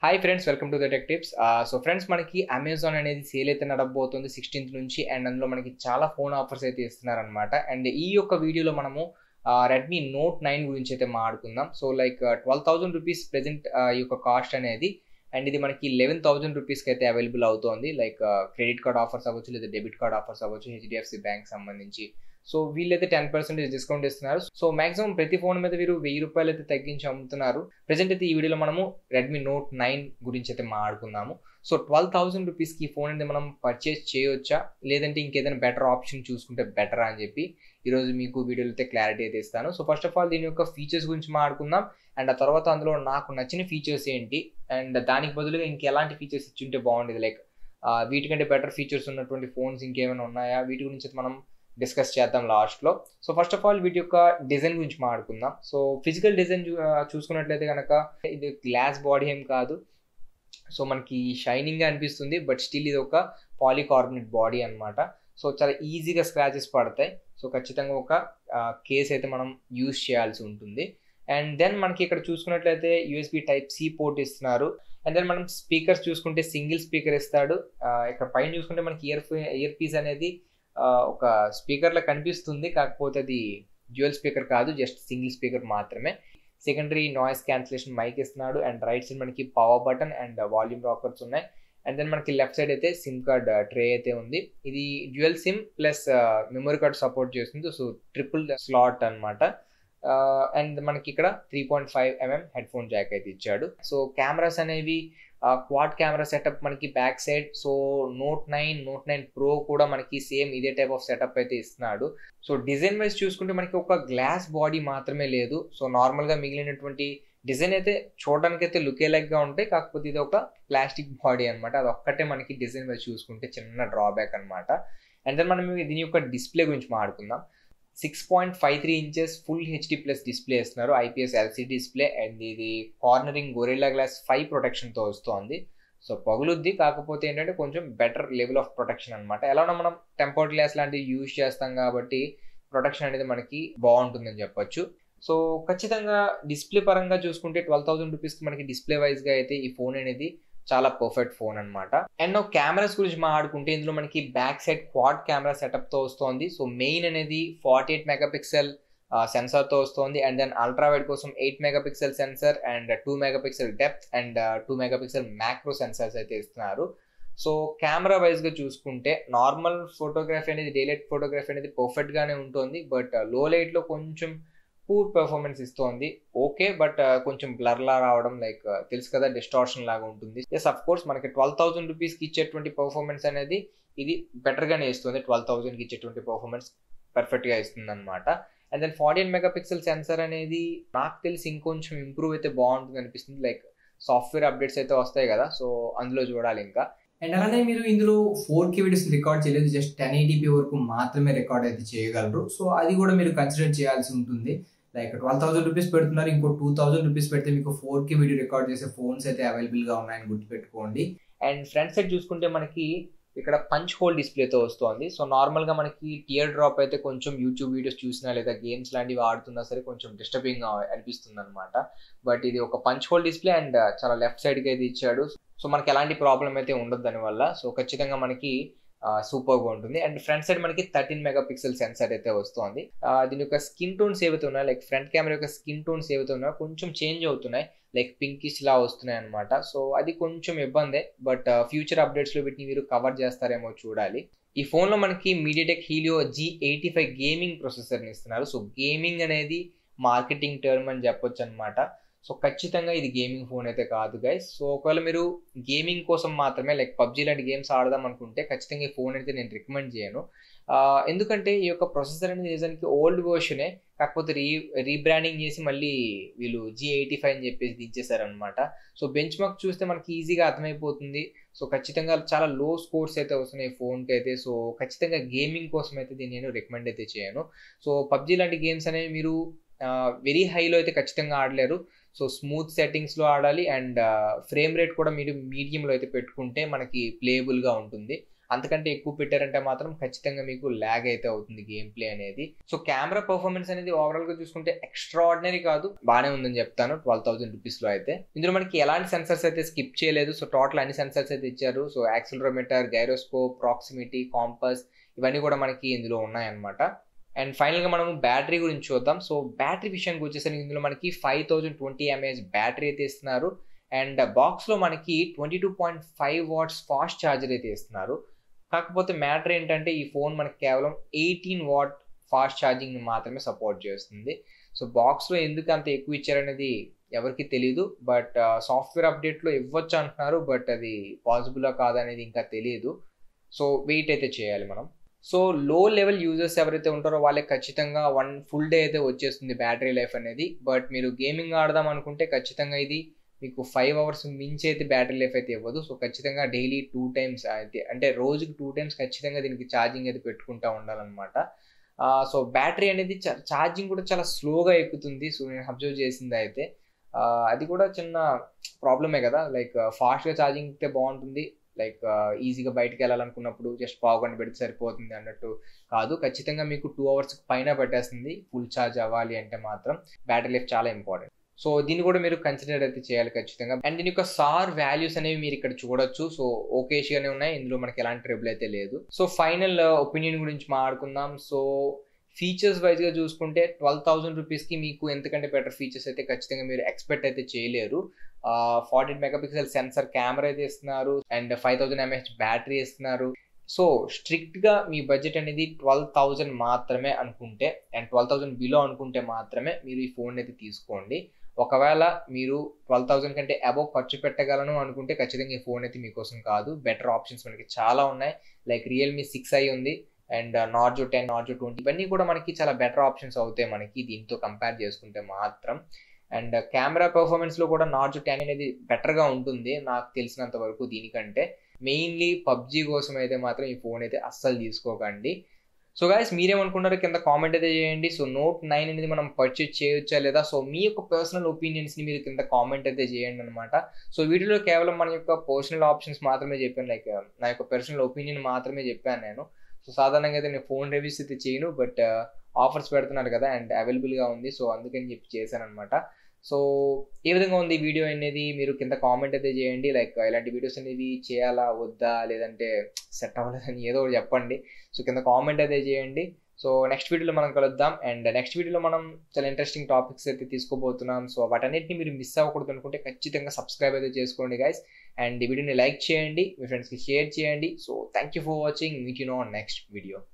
hi friends welcome to the tech tips so friends మనకి Amazon అనేది sale అయితే నడబోతుంది సిక్స్టీన్త్ నుంచి అండ్ అందులో మనకి చాలా ఫోన్ ఆఫర్స్ అయితే ఇస్తున్నారనమాట అండ్ ఈ యొక్క వీడియోలో మనము రెడ్మీ నోట్ నైన్ గురించి అయితే మాట్లాడుకుందాం so like twelve thousand rupees present ఈ యొక్క కాస్ట్ అనేది అండ్ ఇది మనకి లెవెన్ థౌసండ్ రూపీస్కి అయితే అవైలబుల్ అవుతోంది లైక్ క్రెడిట్ కార్డ్ ఆఫర్స్ అవ్వచ్చు లేదా డెబిట్ కార్డ్ ఆఫర్స్ అవ్వచ్చు హెచ్డిఎఫ్సి బ్యాంక్ సంబంధించి సో వీళ్ళైతే టెన్ పర్సెంటేజ్ డిస్కౌంట్ ఇస్తున్నారు సో మాక్సిమం ప్రతి ఫోన్ మీద వీరు వెయ్యి రూపాయలు అయితే తగ్గించి అమ్ముతున్నారు ప్రజెంట్ అయితే ఈ వీడియోలో మనము రెడ్మీ నోట్ నైన్ గురించి అయితే మాట్లాడుకుందాము సో ట్వెల్వ్ థౌసండ్ రూపీస్కి ఈ ఫోన్ అయితే మనం పర్చేస్ చేయొచ్చా లేదంటే ఇంకేదైనా బెటర్ ఆప్షన్ చూసుకుంటే బెటరా అని చెప్పి ఈరోజు మీకు వీడియోలో అయితే క్లారిటీ అయితే ఇస్తాను సో ఫస్ట్ ఆఫ్ ఆల్ దీని యొక్క ఫీచర్స్ గురించి మాట్లాడుకుందాం అండ్ ఆ తర్వాత అందులో నాకు నచ్చిన ఫీచర్స్ ఏంటి అండ్ దానికి బదులుగా ఇంకెలాంటి ఫీచర్స్ ఇచ్చుంటే బాగుండేది లైక్ వీటికంటే బెటర్ ఫీచర్స్ ఉన్నటువంటి ఫోన్స్ ఇంకేమైనా ఉన్నాయా వీటి గురించి అయితే మనం డిస్కస్ చేద్దాం లాస్ట్లో సో ఫస్ట్ ఆఫ్ ఆల్ వీటి యొక్క డిజైన్ గురించి మాట్లాడుకుందాం సో ఫిజికల్ డిజైన్ చూసుకున్నట్లయితే కనుక ఇది గ్లాస్ బాడీ ఏం కాదు సో మనకి షైనింగ్గా అనిపిస్తుంది బట్ స్టిల్ ఇది ఒక పాలికార్బనేట్ బాడీ అనమాట సో చాలా ఈజీగా స్క్రాచెస్ పడతాయి సో ఖచ్చితంగా ఒక కేస్ అయితే మనం యూజ్ చేయాల్సి ఉంటుంది అండ్ దెన్ మనకి ఇక్కడ చూసుకున్నట్లయితే యూఎస్బి టైప్ సి పోర్ట్ ఇస్తున్నారు అండ్ దెన్ మనం స్పీకర్స్ చూసుకుంటే సింగిల్ స్పీకర్ ఇస్తాడు ఇక్కడ పైన చూసుకుంటే మనకి ఇయర్ ఇయర్ పీస్ అనేది ఒక స్పీకర్లో కనిపిస్తుంది కాకపోతే అది డ్యూయల్ స్పీకర్ కాదు జస్ట్ సింగిల్ స్పీకర్ మాత్రమే సెకండరీ నాయిస్ క్యాన్సిలేషన్ మైక్ ఇస్తున్నాడు అండ్ రైట్ సైడ్ మనకి power button and volume rockers ఉన్నాయి అండ్ దెన్ మనకి లెఫ్ట్ సైడ్ అయితే సిమ్ కార్డ్ ట్రే అయితే ఉంది ఇది dual SIM plus memory card support చేస్తుంది సో ట్రిపుల్ స్లాట్ అనమాట అండ్ మనకి ఇక్కడ three point five M M headphone jack అయితే ఇచ్చాడు సో కెమెరాస్ అనేవి క్వాడ్ కెమెరా సెటప్ మనకి back side so note nine note nine pro కూడా మనకి సేమ్ ఇదే టైప్ ఆఫ్ సెటప్ అయితే ఇస్తున్నాడు సో డిజైన్ వైజ్ చూసుకుంటే మనకి ఒక గ్లాస్ బాడీ మాత్రమే లేదు సో నార్మల్గా మిగిలినటువంటి డిజైన్ అయితే చూడడానికి అయితే లుకే గా ఉంటాయి కాకపోతే ఇది ఒక ప్లాస్టిక్ బాడీ అనమాట అది ఒక్కటే మనకి డిజైన్ వైజ్ చూసుకుంటే చిన్న డ్రాబ్యాక్ అనమాట అండ్ దెన్ మనం దీని యొక్క డిస్ప్లే గురించి మాట్లాడుకుందాం six point five three inches full HD plus display ఇస్తున్నారు ఐపీఎస్ ఎల్సీ డిస్ప్లే అండ్ ఇది కార్నరింగ్ గొరిల్లా గ్లాస్ ఫైవ్ ప్రొటెక్షన్తో వస్తుంది సో పగులుద్ది కాకపోతే ఏంటంటే కొంచెం బెటర్ లెవెల్ ఆఫ్ ప్రొటెక్షన్ అనమాట ఎలా మనం టెంపర్ గ్లాస్ లాంటివి యూజ్ చేస్తాం కాబట్టి ప్రొటెక్షన్ అనేది మనకి బాగుంటుందని చెప్పొచ్చు సో ఖచ్చితంగా డిస్ప్లే పరంగా చూసుకుంటే ట్వెల్వ్ థౌసండ్ రూపీస్కి మనకి డిస్ప్లే వైజ్గా అయితే ఈ ఫోన్ అనేది చాలా పర్ఫెక్ట్ ఫోన్ అనమాట అండ్ కెమెరాస్ గురించి మాట్లాడుకుంటే ఇందులో మనకి బ్యాక్ సైడ్ క్వాడ్ కెమెరా సెటప్తో వస్తుంది సో మెయిన్ అనేది ఫార్టీ ఎయిట్ మెగాపిక్సెల్ సెన్సార్తో వస్తుంది అండ్ దెన్ అల్ట్రా వైడ్ కోసం eight megapixel sensor and two megapixel depth and two megapixel macro sensors అయితే ఇస్తున్నారు సో కెమెరా వైజ్గా చూసుకుంటే నార్మల్ ఫోటోగ్రఫీ అనేది డైలైట్ ఫోటోగ్రఫీ అనేది పర్ఫెక్ట్గానే ఉంటుంది బట్ లో లైట్లో కొంచెం పూర్ పెర్ఫార్మెన్స్ ఇస్తోంది ఓకే బట్ కొంచెం బ్లర్లా రావడం లైక్ తెలుసు కదా డిస్టార్షన్ లాగా ఉంటుంది ఎస్ అఫ్ కోర్స్ మనకి ట్వెల్వ్ థౌసండ్ రూపీస్కి ఇచ్చేటువంటి పర్ఫార్మెన్స్ అనేది ఇది బెటర్గానే ఇస్తుంది ట్వెల్వ్ థౌసండ్కి ఇచ్చేటువంటి పర్ఫార్మెన్స్ పర్ఫెక్ట్గా ఇస్తుంది అనమాట and then forty eight megapixel sensor అనేది నాకు తెలిసి ఇంకొంచెం ఇంప్రూవ్ అయితే బాగుంటుంది అనిపిస్తుంది లైక్ సాఫ్ట్వేర్ అప్డేట్స్ అయితే వస్తాయి కదా సో అందులో చూడాలి ఇంకా అండ్ అలానే మీరు ఇందులో ఫోర్ కే వీడియోస్ రికార్డ్ చేయలేదు జస్ట్ టెన్ ఎయిటీపీ వరకు మాత్రమే రికార్డ్ అయితే చేయగలరు సో అది కూడా మీరు కన్సిడర్ చేయాల్సి ఉంటుంది లైక్ ట్వెల్వ్ థౌసండ్ రూపీస్ పెడుతున్నారు ఇంకో టూ థౌసండ్ రూపీస్ పెడితే మీకు ఫోర్ కే వీడియో రికార్డ్ చేసే ఫోన్స్ అయితే అవైలబుల్గా ఉన్నాయని గుర్తుపెట్టుకోండి అండ్ ఫ్రంట్ సైడ్ చూసుకుంటే మనకి ఇక్కడ పంచ్ హోల్ డిస్ప్లేతో వస్తుంది సో నార్మల్గా మనకి టియర్ డ్రాప్ అయితే కొంచెం యూట్యూబ్ వీడియోస్ చూసినా లేదా గేమ్స్ లాంటివి ఆడుతున్నా సరే కొంచెం డిస్టర్బింగ్ అనిపిస్తుంది అనమాట బట్ ఇది ఒక పంచ్ హోల్ డిస్ప్లే అండ్ చాలా లెఫ్ట్ సైడ్కి అయితే ఇచ్చాడు సో మనకి ఎలాంటి ప్రాబ్లం అయితే ఉండదు దానివల్ల సో ఖచ్చితంగా మనకి సూపర్గా ఉంటుంది అండ్ ఫ్రంట్ సైడ్ మనకి థర్టీన్ మెగా పిక్సెల్ సెన్సర్ అయితే వస్తుంది దీని యొక్క స్కిన్ టోన్స్ ఏవైతే ఉన్నాయో లైక్ ఫ్రంట్ కెమెరా యొక్క స్కిన్ టోన్స్ ఏవైతే ఉన్నాయో కొంచెం చేంజ్ అవుతున్నాయి లైక్ పింకిష్ లా వస్తున్నాయి అనమాట సో అది కొంచెం ఇబ్బందే బట్ ఫ్యూచర్ అప్డేట్స్లో వీటిని మీరు కవర్ చేస్తారేమో చూడాలి ఈ ఫోన్లో మనకి MediaTek Helio G eighty five gaming ప్రొసెసర్ని ఇస్తున్నారు సో గేమింగ్ అనేది మార్కెటింగ్ టర్మ్ అని చెప్పొచ్చు అనమాట సో ఖచ్చితంగా ఇది గేమింగ్ ఫోన్ అయితే కాదు గైస్ సో ఒకవేళ మీరు గేమింగ్ కోసం మాత్రమే లైక్ పబ్జీ లాంటి గేమ్స్ ఆడదాం అనుకుంటే ఖచ్చితంగా ఈ ఫోన్ అయితే నేను రికమెండ్ చేయను ఎందుకంటే ఈ యొక్క ప్రొసెసర్ అనేది నిజానికి ఓల్డ్ వర్షనే కాకపోతే రీ రీబ్రాండింగ్ చేసి మళ్ళీ వీళ్ళు జీ ఎయిటీ ఫైవ్ అని చెప్పేసి దించేశారనమాట సో బెంచ్ మార్క్ చూస్తే మనకి ఈజీగా అర్థమైపోతుంది సో ఖచ్చితంగా చాలా లో స్కోర్స్ అయితే వస్తున్నాయి ఫోన్కి అయితే సో ఖచ్చితంగా గేమింగ్ కోసం అయితే దీన్ని నేను రికమెండ్ అయితే చేయను సో పబ్జీ లాంటి గేమ్స్ అనేవి మీరు వెరీ హైలో అయితే ఖచ్చితంగా ఆడలేరు సో స్మూత్ సెట్టింగ్స్లో ఆడాలి అండ్ ఫ్రేమ్ రేట్ కూడా మీరు మీడియంలో అయితే పెట్టుకుంటే మనకి ప్లేయబుల్గా ఉంటుంది అంతకంటే ఎక్కువ పెట్టారంటే మాత్రం ఖచ్చితంగా మీకు ల్యాగ్ అయితే అవుతుంది గేమ్ ప్లే అనేది సో కెమెరా పర్ఫార్మెన్స్ అనేది ఓవరాల్ గా చూసుకుంటే ఎక్స్ట్రాడినరీ కాదు బాగానే ఉందని చెప్తాను ట్వెల్వ్ థౌసండ్ రూపీస్ లో అయితే ఇందులో మనకి ఎలాంటి సెన్సర్స్ అయితే స్కిప్ చేయలేదు సో టోటల్ అన్ని సెన్సర్స్ అయితే ఇచ్చారు so accelerometer gyroscope proximity compass ఇవన్నీ కూడా మనకి ఇందులో ఉన్నాయన్నమాట అండ్ ఫైనల్గా మనము బ్యాటరీ గురించి చూద్దాం సో బ్యాటరీ విషయానికి వచ్చేసరికి ఇందులో మనకి five thousand twenty M A H battery అయితే ఇస్తున్నారు అండ్ బాక్స్లో మనకి twenty two point five watts fast charger అయితే ఇస్తున్నారు కాకపోతే మ్యాటర్ ఏంటంటే ఈ ఫోన్ మనకి కేవలం ఎయిటీన్ వాట్ ఫాస్ట్ ఛార్జింగ్ మాత్రమే సపోర్ట్ చేస్తుంది సో బాక్స్లో ఎందుకు అంత ఎక్కువ ఇచ్చారనేది ఎవరికి తెలియదు బట్ సాఫ్ట్వేర్ అప్డేట్లో ఇవ్వచ్చు అంటున్నారు బట్ అది పాసిబులా కాదనేది ఇంకా తెలియదు సో వెయిట్ అయితే చేయాలి మనం సో లో లెవెల్ యూజర్స్ ఎవరైతే ఉంటారో వాళ్ళకి ఖచ్చితంగా వన్ ఫుల్ డే అయితే వచ్చేస్తుంది బ్యాటరీ లైఫ్ అనేది బట్ మీరు గేమింగ్ ఆడదాం అనుకుంటే ఖచ్చితంగా ఇది మీకు ఫైవ్ అవర్స్ మించి అయితే బ్యాటరీ లైఫ్ అయితే ఇవ్వదు సో ఖచ్చితంగా డైలీ టూ టైమ్స్ అయితే అంటే రోజుకి టూ టైమ్స్ ఖచ్చితంగా దీనికి ఛార్జింగ్ అయితే పెట్టుకుంటూ ఉండాలన్నమాట సో బ్యాటరీ అనేది ఛార్జింగ్ కూడా చాలా స్లోగా ఎక్కుతుంది సో నేను అబ్జర్వ్ చేసింది అయితే అది కూడా చిన్న ప్రాబ్లమే కదా లైక్ ఫాస్ట్గా ఛార్జింగ్ అయితే బాగుంటుంది లైక్ ఈజీగా బయటకు వెళ్ళాలనుకున్నప్పుడు జస్ట్ పావుగంట పెడితే సరిపోతుంది అన్నట్టు కాదు ఖచ్చితంగా మీకు టూ అవర్స్ పైన పెట్టేస్తుంది ఫుల్ ఛార్జ్ అవ్వాలి అంటే మాత్రం బ్యాటరీ లైఫ్ చాలా ఇంపార్టెంట్ సో దీన్ని కూడా మీరు కన్సిడర్ అయితే చేయాలి ఖచ్చితంగా అండ్ దీని యొక్క సార్ వాల్యూస్ అనేవి మీరు ఇక్కడ చూడొచ్చు సో ఓకేషియానే ఉన్నాయి ఇందులో మనకి ఎలాంటి ట్రబుల్ అయితే లేదు సో ఫైనల్ ఒపీనియన్ గురించి మాట్లాడుకుందాం సో ఫీచర్స్ వైజ్గా చూసుకుంటే ట్వెల్వ్ థౌసండ్ రూపీస్కి మీకు ఎంతకంటే బెటర్ ఫీచర్స్ అయితే ఖచ్చితంగా మీరు ఎక్స్పెక్ట్ అయితే చేయలేరు ఫార్టీ మెగాపిక్సెల్ సెన్సర్ కెమెరా అయితే ఇస్తున్నారు and five thousand M H battery ఇస్తున్నారు సో స్ట్రిక్ట్గా మీ బడ్జెట్ అనేది ట్వెల్వ్ థౌజండ్ మాత్రమే అనుకుంటే అండ్ ట్వెల్వ్ థౌజండ్ బిలో అనుకుంటే మాత్రమే మీరు ఈ ఫోన్ అయితే తీసుకోండి ఒకవేళ మీరు ట్వెల్వ్ థౌసండ్ కంటే అబోవ్ ఖర్చు పెట్టగలను అనుకుంటే ఖచ్చితంగా ఈ ఫోన్ అయితే మీకోసం కాదు బెటర్ ఆప్షన్స్ మనకి చాలా ఉన్నాయి లైక్ రియల్మీ సిక్స్ ఐ ఉంది and Narzo ten Narzo twenty ఇవన్నీ కూడా మనకి చాలా బెటర్ ఆప్షన్స్ అవుతాయి మనకి దీంతో కంపేర్ చేసుకుంటే మాత్రం అండ్ కెమెరా పర్ఫార్మెన్స్లో కూడా నార్జో టెన్ అనేది బెటర్గా ఉంటుంది నాకు తెలిసినంత వరకు దీనికంటే మెయిన్లీ పబ్జీ కోసం అయితే మాత్రం ఈ ఫోన్ అయితే అస్సలు తీసుకోకండి సో గాయస్ మీరేమనుకున్నారో కింద కామెంట్ అయితే చేయండి సో నోట్ నైన్ అనేది మనం పర్చేజ్ చేయొచ్చా లేదా సో మీ యొక్క పర్సనల్ ఒపీనియన్స్ని మీరు కింద కామెంట్ అయితే చేయండి అనమాట సో వీటిలో కేవలం మన యొక్క పర్సనల్ ఆప్షన్స్ మాత్రమే చెప్పాను లైక్ నా యొక్క పర్సనల్ ఒపీనియన్ మాత్రమే చెప్పాను నేను సో సాధారణంగా అయితే నేను ఫోన్ రివ్యూస్ అయితే చేయను బట్ ఆఫర్స్ పెడుతున్నారు కదా అండ్ అవైలబుల్గా ఉంది సో అందుకని చెప్పి చేశాను అనమాట సో ఏ విధంగా ఉంది వీడియో అనేది మీరు కింద కామెంట్ అయితే చేయండి లైక్ ఇలాంటి వీడియోస్ అనేవి చేయాలా వద్దా లేదంటే సెట్ అవ్వలేదని ఏదో ఒకటి చెప్పండి సో కింద కామెంట్ అయితే చేయండి సో నెక్స్ట్ వీడియోలో మనం కలుద్దాం అండ్ నెక్స్ట్ వీడియోలో మనం చాలా ఇంట్రెస్టింగ్ టాపిక్స్ అయితే తీసుకోబోతున్నాం సో వాటన్నిటిని మీరు మిస్ అవ్వకూడదు అనుకుంటే ఖచ్చితంగా సబ్స్క్రైబ్ అయితే చేసుకోండి గైస్ అండ్ ఈ వీడియోని లైక్ చేయండి మీ ఫ్రెండ్స్కి షేర్ చేయండి so thank you for watching meet you no next video